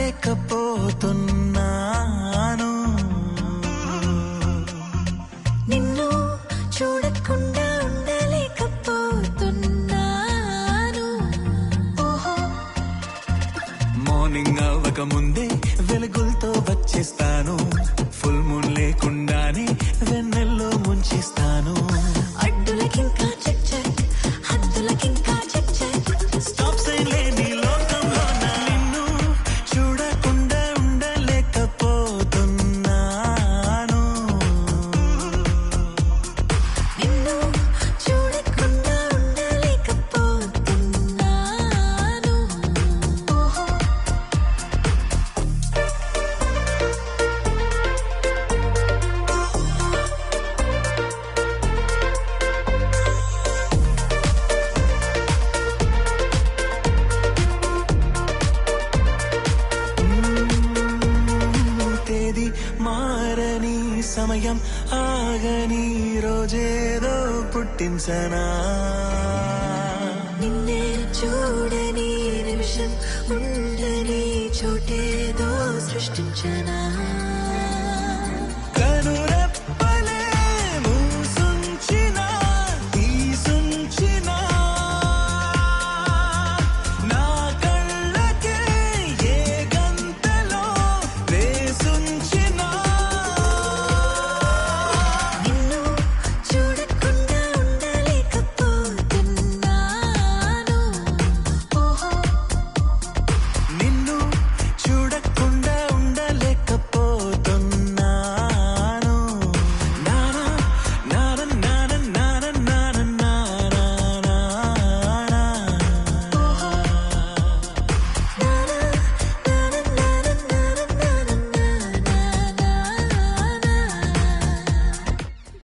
ఉండలేకపోతున్నాను నిన్ను చూడకుండా ఉండలేకపోతున్నాను ఓహో మార్నింగ్ అవ్వక ముందే వెలుగులతో వచ్చేస్తాను ఫుల్ మూన్ లేకుండానే వెన్నెల్లో ముంచేస్తాను అడ్డులకింకా చెక్ చెక్ హద్దులకింకా చెక్ చెక్ స్టాప్ సైన్ లేని లోకంలో నా నిన్ను చూడకుండా ఉండలేకపోతున్నాను నిన్ను చూడకుండా ఉండలేకపోతున్నాను ఓహో తేదీ మారని సమయం ఆగని రోజేదో పుట్టించనా నిన్నే చూడని నిమిషం ఉండని చోటేదో సృష్టించనా